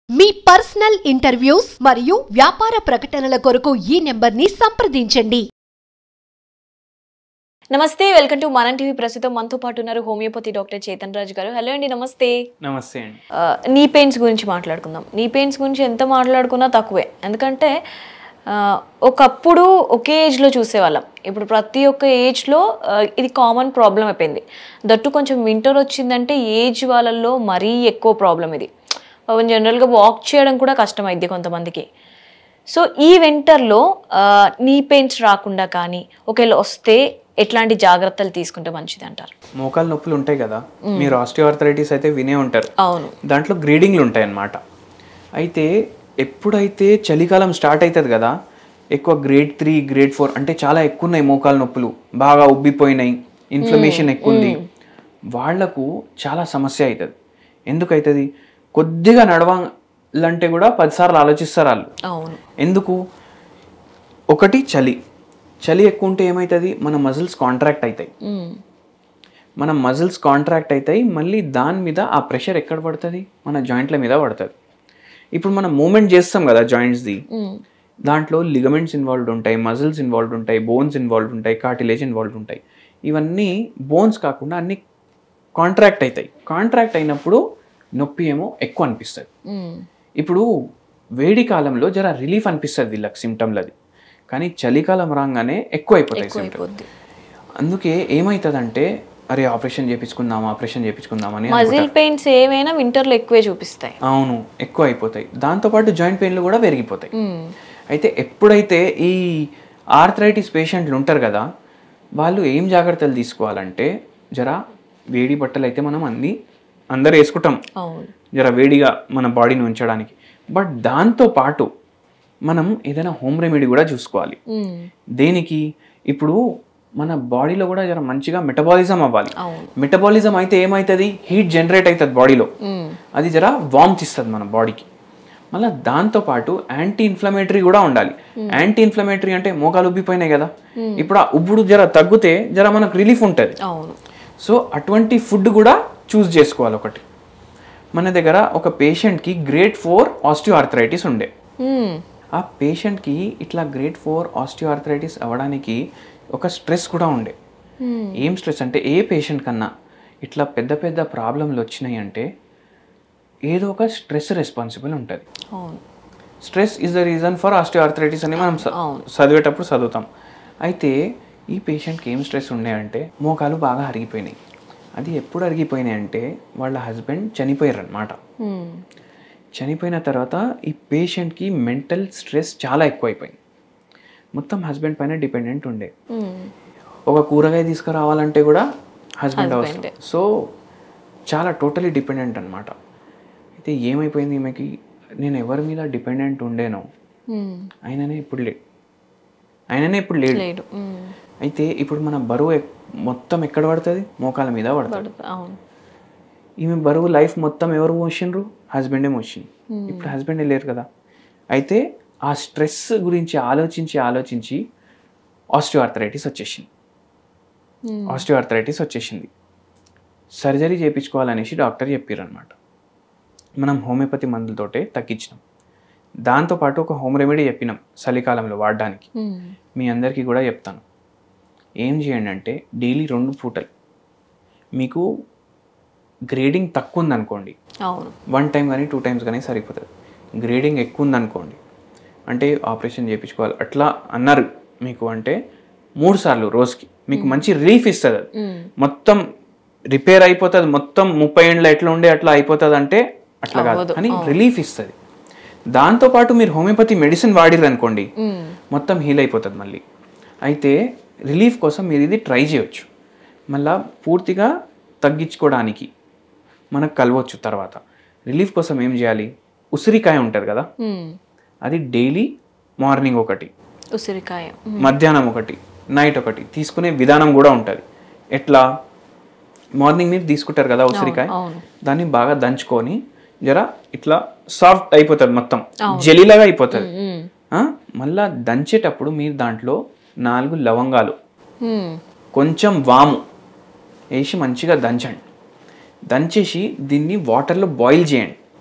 మీ personal interviews మరియు వ్యాపార ప్రకటనల కొరకు ఈ నెంబర్ని సంప్రదించండి నమస్తే వెల్కమ్ టు మనం టీవీ ప్రస్తుతం మనతో పాటు ఉన్నారు హోమియోపతి డాక్టర్ చేతన్ రాజు గారు హలో అండి నమస్తే నమస్తే అండి ఆ, నీ పెయిన్స్ గురించి మాట్లాడుకుందాం నీ పెయిన్స్ గురించి ఎంత మాట్లాడుకున్నా తక్కువే ఎందుకంటే ఆ, ఒకప్పుడు ఒకే ఏజ్లో చూసేవాళ్ళం ఇప్పుడు ప్రతి ఒక్క ఏజ్లో ఇది కామన్ ప్రాబ్లం అయిపోయింది దట్టు కొంచెం వింటర్ వచ్చిందంటే ఏజ్ వాళ్ళల్లో మరీ ఎక్కువ ప్రాబ్లం ఇది జనరల్గా వాక్ చేయడం కూడా కష్టమైద్ది కొంతమందికి సో ఈ వింటర్లో నీ పెయిన్స్ రాకుండా కానీ ఒకవేళ వస్తే ఎట్లాంటి జాగ్రత్తలు తీసుకుంటే మంచిది అంటారు మోకాలు నొప్పులు ఉంటాయి కదా మీరు ఆస్టియోఆర్థరైటిస్ అయితే వినే ఉంటారు అవును దాంట్లో గ్రీడింగ్లు ఉంటాయి అన్నమాట అయితే ఎప్పుడైతే చలికాలం స్టార్ట్ అవుతుంది కదా ఎక్కువ గ్రేడ్ త్రీ గ్రేడ్ ఫోర్ అంటే చాలా ఎక్కువ ఉన్నాయి మోకాలు నొప్పులు బాగా ఉబ్బిపోయినాయి ఇన్ఫ్లమేషన్ ఎక్కువ ఉంది వాళ్లకు చాలా సమస్య అవుతుంది ఎందుకు అవుతుంది కొద్దిగా నడవాలంటే కూడా పదిసార్లు ఆలోచిస్తారు వాళ్ళు అవును ఎందుకు ఒకటి చలి చలి ఎక్కువ ఉంటే ఏమవుతుంది మన మజిల్స్ కాంట్రాక్ట్ అవుతాయి మ్మ్. మన మజిల్స్ కాంట్రాక్ట్ అవుతాయి మళ్ళీ దాని మీద ఆ ప్రెషర్ ఎక్కడ పడుతుంది మన జాయింట్ల మీద పడుతుంది ఇప్పుడు మనం మూమెంట్ చేస్తాం కదా జాయింట్స్ది మ్మ్. దాంట్లో లిగమెంట్స్ ఇన్వాల్వ్డ్ ఉంటాయి మజిల్స్ ఇన్వాల్వ్డ్ ఉంటాయి బోన్స్ ఇన్వాల్వ్డ్ ఉంటాయి కార్టిలేజ్ ఇన్వాల్వ్డ్ ఉంటాయి ఇవన్నీ బోన్స్ కాకుండా అన్ని కాంట్రాక్ట్ అవుతాయి కాంట్రాక్ట్ అయినప్పుడు నొప్పి ఏమో ఎక్కువ అనిపిస్తుంది మ్మ్. ఇప్పుడు వేడి కాలంలో జర రిలీఫ్ అనిపిస్తుంది వీళ్ళకి సిమ్టమ్లది కానీ చలికాలం రాగానే ఎక్కువ అయిపోతాయి ఎక్కువ symptoms. అయిపోద్ది అందుకే ఏమవుతుందంటే అరే ఆపరేషన్ చేపించుకుందాం ఆపరేషన్ చేపించుకుందామని మజిల్ పెయిన్స్ ఏమైనా వింటర్లో ఎక్కువే చూపిస్తాయి అవును ఎక్కువ అయిపోతాయి దాంతోపాటు జాయింట్ పెయిన్లు కూడా పెరిగిపోతాయి మ్మ్. అయితే ఎప్పుడైతే ఈ ఆర్థరైటిస్ పేషెంట్లు ఉంటారు కదా వాళ్ళు ఏం జాగ్రత్తలు తీసుకోవాలంటే జర వేడి బట్టలు అయితే మనం అన్ని అందరు వేసుకుంటాం అవును జర వేడిగా మన బాడీని ఉంచడానికి బట్ దాంతో పాటు మనం ఏదైనా హోమ్ రెమెడీ కూడా చూసుకోవాలి మ్మ్. దేనికి ఇప్పుడు మన బాడీలో కూడా జర మంచిగా మెటబాలిజం అవ్వాలి అవును మెటబాలిజం అయితే ఏమవుతుంది హీట్ జనరేట్ అవుతుంది బాడీలో మ్మ్. అది జర వామ్త్ ఇస్తుంది మన బాడీకి మళ్ళీ దాంతోపాటు యాంటీ ఇన్ఫ్లమేటరీ కూడా ఉండాలి యాంటీ ఇన్ఫ్లమేటరీ అంటే మోకాలు ఉబ్బిపోయినాయి కదా ఇప్పుడు ఆ ఉబ్బుడు జర తగ్గితే జర మనకు రిలీఫ్ ఉంటుంది అవును సో అటువంటి ఫుడ్ కూడా చూస్ చేసుకోవాలి ఒకటి మన దగ్గర ఒక పేషెంట్కి గ్రేడ్ ఫోర్ ఆస్టియోఆర్థరైటిస్ ఉండే మ్మ్. ఆ పేషెంట్కి ఇట్లా గ్రేడ్ ఫోర్ ఆస్టియోఆర్థరైటిస్ అవ్వడానికి ఒక స్ట్రెస్ కూడా ఉండే మ్మ్. ఏం స్ట్రెస్ అంటే ఏ పేషెంట్ కన్నా ఇట్లా పెద్ద పెద్ద ప్రాబ్లంలు వచ్చినాయి అంటే ఏదో ఒక స్ట్రెస్ రెస్పాన్సిబుల్ ఉంటుంది అవును stress is the reason for osteoarthritis అని మనం చ- అవును. చదివేటప్పుడు చదువుతాం అయితే ఈ పేషెంట్కి ఏం స్ట్రెస్ ఉన్నాయంటే మోకాలు బాగా అరిగిపోయినాయి అది ఎప్పుడు అరిగిపోయినాయి అంటే వాళ్ళ హస్బెండ్ చనిపోయారు అనమాట మ్మ్. చనిపోయిన తర్వాత ఈ పేషెంట్కి మెంటల్ స్ట్రెస్ చాలా ఎక్కువైపోయింది మొత్తం హస్బెండ్ పైన డిపెండెంట్ ఉండే మ్మ్. ఒక కూరగాయ తీసుకురావాలంటే కూడా హస్బెండ్ అవసరం Husband. సో చాలా టోటలీ డిపెండెంట్ అనమాట అయితే ఏమైపోయింది ఈమెకి నేను ఎవరి మీద డిపెండెంట్ ఉండేనో మ్మ్. ఆయననే ఇప్పుడు లేడు ఆయననే ఇప్పుడు లేడు లేడు మ్మ్. అయితే ఇప్పుడు మన బరువు ఎక్- మొత్తం ఎక్కడ పడుతుంది మోకాల మీద పడుతుంది పడుతుంది. అవును ఈమె బరువు లైఫ్ మొత్తం ఎవరు మోసిండ్రు హస్బెండే మోసింది ఇప్పుడు హస్బెండే లేరు కదా అయితే ఆ స్ట్రెస్ గురించి ఆలోచించి ఆలోచించి ఆస్టియోఆర్థరైటిస్ వచ్చేసింది మ్మ్. ఆస్టియోఆర్థరైటిస్ వచ్చేసింది సర్జరీ చేయించుకోవాలనేసి డాక్టర్ చెప్పారు అనమాట మనం హోమియోపతి మందులతోటే తగ్గించినాం దాంతోపాటు ఒక హోమ్ రెమెడీ చెప్పినాం చలికాలంలో వాడడానికి మ్మ్. మీ అందరికీ కూడా చెప్తాను ఏం చేయండి అంటే డైలీ రెండు పూటలు మీకు గ్రేడింగ్ తక్కువ ఉందనుకోండి అవును వన్ టైం కానీ టూ టైమ్స్ కానీ సరిపోతుంది గ్రేడింగ్ ఎక్కువ ఉందనుకోండి అంటే ఆపరేషన్ చేయించుకోవాలి అట్లా అన్నారు మీకు అంటే మూడు సార్లు రోజుకి మీకు మంచి రిలీఫ్ ఇస్తుంది అది మ్మ్. మొత్తం రిపేర్ అయిపోతుంది మొత్తం ముప్పై ఏండ్ల ఎట్లా ఉండే అట్లా అయిపోతుంది అంటే అట్లా కాదు అవ్వదు. కానీ రిలీఫ్ ఇస్తుంది దాంతోపాటు మీరు హోమియోపతి మెడిసిన్ వాడిర్రు అనుకోండి మ్మ్. మొత్తం హీల్ అయిపోతుంది మళ్ళీ అయితే రిలీఫ్ కోసం మీరు ఇది ట్రై చేయొచ్చు మళ్ళా పూర్తిగా తగ్గించుకోవడానికి మనకు కలవచ్చు తర్వాత రిలీఫ్ కోసం ఏం చేయాలి ఉసిరికాయ ఉంటుంది కదా మ్మ్. అది డైలీ మార్నింగ్ ఒకటి ఉసిరికాయ మధ్యాహ్నం ఒకటి నైట్ ఒకటి తీసుకునే విధానం కూడా ఉంటుంది ఎట్లా మార్నింగ్ మీరు తీసుకుంటారు కదా ఉసిరికాయ అవును దాన్ని బాగా దంచుకొని జర ఇట్లా సాఫ్ట్ అయిపోతుంది మొత్తం జెలీలాగా అయిపోతుంది మ్మ్. ఆ? మళ్ళా దంచేటప్పుడు మీరు దాంట్లో నాలుగు లవంగాలు మ్మ్. కొంచెం వాము వేసి మంచిగా దంచండి దంచేసి దీన్ని వాటర్లో బాయిల్ చేయండి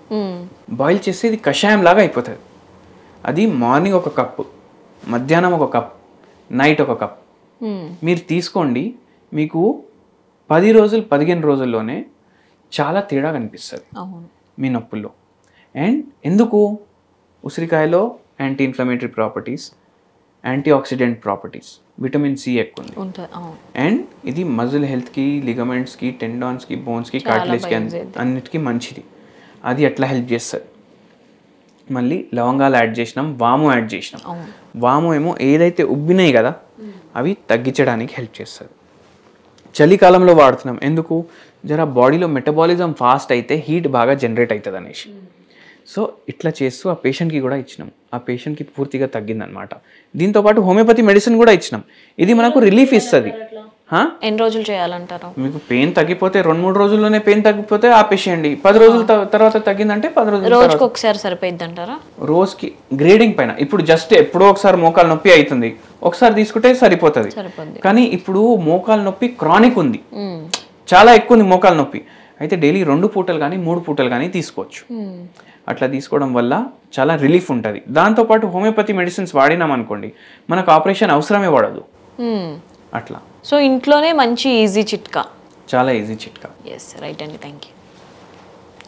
మ్మ్. బాయిల్ చేస్తే ఇది కషాయం లాగా అయిపోతుంది అది మార్నింగ్ ఒక కప్పు మధ్యాహ్నం ఒక కప్ నైట్ ఒక కప్ మ్మ్. మీరు తీసుకోండి మీకు పది రోజులు పదిహేను రోజుల్లోనే చాలా తేడా కనిపిస్తుంది అవును మీ నొప్పుల్లో అండ్ ఎందుకు ఉసిరికాయలో anti inflammatory properties antioxidant properties vitamin C ఎక్కువ ఉంది ఉంటుంది అవును అండ్ ఇది మజిల్ హెల్త్కి లిగమెంట్స్కి టెండాన్స్కి బోన్స్కి కార్టిలేజ్కి అన్నిటికీ మంచిది అది ఎట్లా హెల్ప్ చేస్తుంది మళ్ళీ లవంగాలు యాడ్ చేసినాం వాము యాడ్ చేసినాం అవును వాము ఏమో ఏదైతే ఉబ్బినాయి కదా అవి తగ్గించడానికి హెల్ప్ చేస్తుంది చలికాలంలో వాడుతున్నాం ఎందుకు జర బాడీలో మెటబాలిజం ఫాస్ట్ అయితే హీట్ బాగా జనరేట్ అవుతుంది అనేసి సో ఇట్లా చేస్తూ ఆ పేషెంట్కి కూడా ఇచ్చినాం ఆ పేషెంట్కి పూర్తిగా తగ్గిందనమాట దీంతోపాటు హోమియోపతి మెడిసిన్ కూడా ఇచ్చినాం ఇది మనకు రిలీఫ్ ఇస్తుంది హా? ఎన్ని రోజులు చేయాలంటారు మీకు పెయిన్ తగ్గిపోతే రెండు మూడు రోజుల్లోనే పెయిన్ తగ్గిపోతే ఆపేసేయండి పది రోజుల త- తర్వాత తగ్గిందంటే పది రోజుల రోజుకి ఒకసారి సరిపోయిద్ది అంటారా రోజుకి గ్రేడింగ్ పైన ఇప్పుడు జస్ట్ ఎప్పుడో ఒకసారి మోకాలు నొప్పి అవుతుంది ఒకసారి తీసుకుంటే సరిపోతుంది సరిపోద్ది కానీ ఇప్పుడు మోకాలు నొప్పి క్రానిక్ ఉంది మ్మ్. చాలా ఎక్కువ ఉంది మోకాలు నొప్పి అయితే డైలీ రెండు పూటలు కానీ మూడు పూటలు కానీ తీసుకోవచ్చు మ్మ్. అట్లా తీసుకోవడం వల్ల చాలా రిలీఫ్ ఉంటుంది దాంతోపాటు హోమియోపతి మెడిసిన్స్ వాడినాం అనుకోండి మనకు ఆపరేషన్ అవసరమే పడదు మ్మ్. అట్లా సో ఇంట్లోనే మంచి ఈజీ చిట్కా చాలా ఈజీ చిట్కా ఎస్ రైట్ అండి థ్యాంక్ యూ